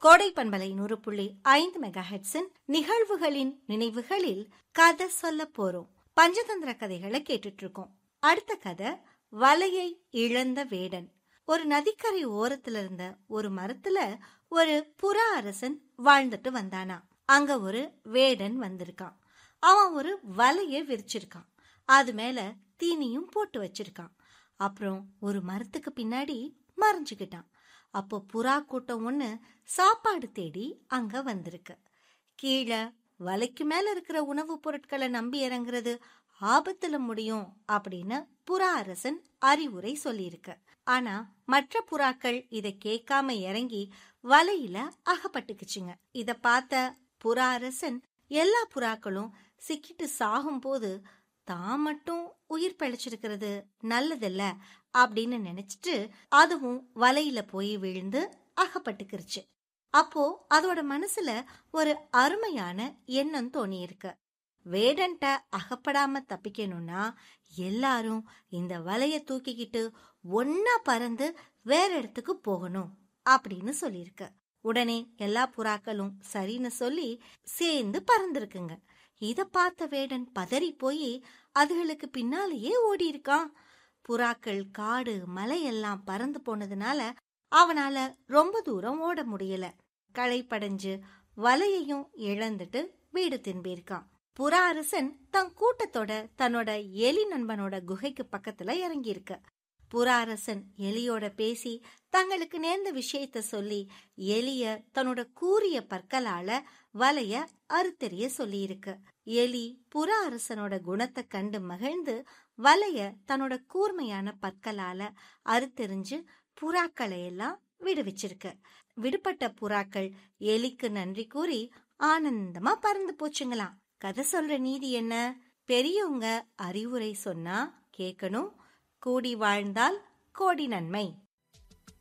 கோடை பண்பலை நூறு புள்ளி ஐந்து மெகா ஹெட்ஸின் நிகழ்வுகளின் நினைவுகளில் கதை சொல்ல போறோம் பஞ்சதந்திர கதைகளை கேட்டுட்டு இருக்கோம் அடுத்த கதை வலையை இழந்த வேடன் ஒரு நதிக்கரை ஓரத்துல இருந்த ஒரு மரத்துல ஒரு புறா அரசன் வாழ்ந்துட்டு வந்தானா அங்க ஒரு வேடன் வந்திருக்கான் அவன் ஒரு வலைய விரிச்சிருக்கான் அது மேல தீனியும் போட்டு வச்சிருக்கான் அப்புறம் ஒரு மரத்துக்கு பின்னாடி மறைஞ்சுக்கிட்டான் அப்போ புறா கூட்டம் ஒண்ணு சாப்பாடு தேடி அங்க வந்திருக்கு கீழே வலைக்கு மேல இருக்கிற உணவுப் பொருட்களை நம்பி இறங்குறது ஆபத்துல முடியும் அப்படின்னு புறா அரசன் அறிவுரை சொல்லியிருக்கு ஆனா மற்ற புறாக்கள் இத கேட்காம இறங்கி வலையில அகப்பட்டுக்குச்சுங்க இத பார்த்த புறா அரசன் எல்லா புறாக்களும் சிக்கிட்டு சாகும் போது தான் மட்டும் உயிர் பிழைச்சிருக்கிறது நல்லதில்ல அப்படின்னு நினைச்சிட்டு அதுவும் வலையில போய் விழுந்து அகப்பட்டுக்கிருச்சு அப்போ அதோட மனசுல ஒரு அருமையான எண்ணம் தோணியிருக்கு வேடன்ட்ட அகப்படாம தப்பிக்கணும்னா எல்லாரும் இந்த வலைய தூக்கிக்கிட்டு ஒன்னா பறந்து வேற இடத்துக்கு போகணும் அப்படின்னு சொல்லியிருக்கு உடனே எல்லா புறாக்களும் சரின்னு சொல்லி சேர்ந்து பறந்துருக்குங்க இத பார்த்த வேடன் பதறி போய் அதுகளுக்கு பின்னாலேயே ஓடி இருக்கான் புறாக்கள் காடு மலையெல்லாம் பறந்து போனதுனால அவனால ரொம்ப தூரம் ஓட முடியல களைப்படைஞ்சு வலையையும் இழந்துட்டு வீடு திரும்பியிருக்கான் புறா அரசன் தன் கூட்டத்தோட தன்னோட எலி நண்பனோட குகைக்கு பக்கத்துல இறங்கியிருக்க புறா அரசன் எலியோட பேசி தங்களுக்கு நேர்ந்த விஷயத்த சொல்லி எலிய தன்னோட கூரிய பற்களால வலைய அறுத்தெறிய சொல்லியிருக்கு எலி புறா அரசனோட குணத்தை கண்டு மகிழ்ந்து வலைய தன்னோட கூர்மையான பற்களால அறுத்தெறிஞ்சு புறாக்களை எல்லாம் விடுவிச்சிருக்கு விடுபட்ட புறாக்கள் எலிக்கு நன்றி கூறி ஆனந்தமா பறந்து போச்சுங்களாம் கதை சொல்ற நீதி என்ன பெரியவங்க அறிவுரை சொன்னா கேட்கணும் கூடி வாழ்ந்தால் கோடி நன்மை